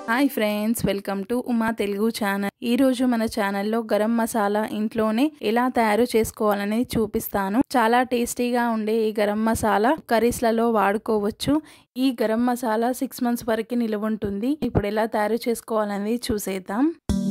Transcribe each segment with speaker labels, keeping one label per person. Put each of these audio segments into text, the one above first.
Speaker 1: hi friends welcome to Uma Telugu channel ఈ రోజు మన ఛానల్లో గరం మసాలా ఇంట్లోనే ఎలా తయారు చేసుకోవాలని చూపిస్తాను చాలా టేస్టీగా ఉండే ఈ గరం మసాలా కర్రీస్లలో వాడుకోవచ్చు ఈ గరం మసాలా సిక్స్ మంత్స్ వరకు నిలువ ఉంటుంది ఇప్పుడు ఎలా తయారు చేసుకోవాలనేది చూసేద్దాం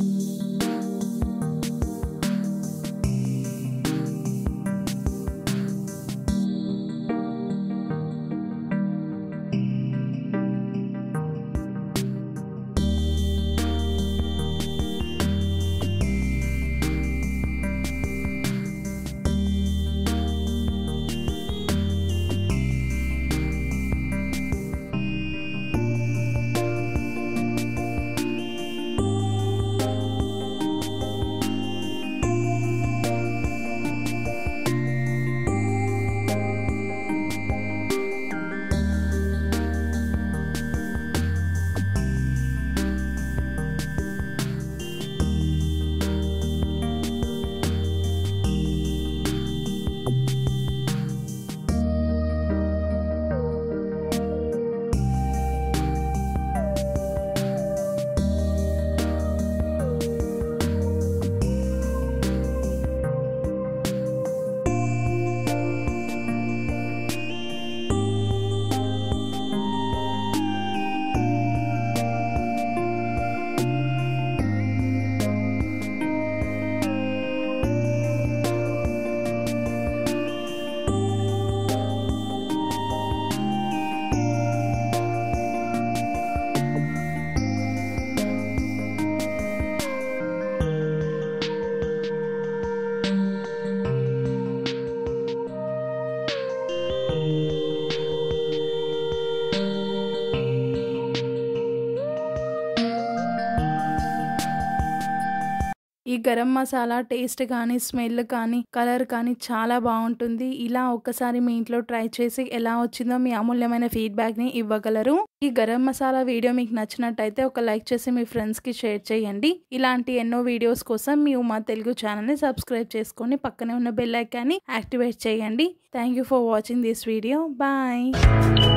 Speaker 1: ఈ గరం మసాలా టేస్ట్ కానీ స్మెల్ కానీ కలర్ కానీ చాలా బాగుంటుంది ఇలా ఒక్కసారి మీ ఇంట్లో ట్రై చేసి ఎలా వచ్చిందో మీ అమూల్యమైన ఫీడ్బ్యాక్ని ఇవ్వగలరు ఈ గరం మసాలా వీడియో మీకు నచ్చినట్టయితే ఒక లైక్ చేసి మీ ఫ్రెండ్స్కి షేర్ చేయండి ఇలాంటి ఎన్నో వీడియోస్ కోసం మీ ఉమా తెలుగు ఛానల్ని సబ్స్క్రైబ్ చేసుకొని పక్కనే ఉన్న బెల్ ఐకాన్ని యాక్టివేట్ చేయండి thank you for watching this video bye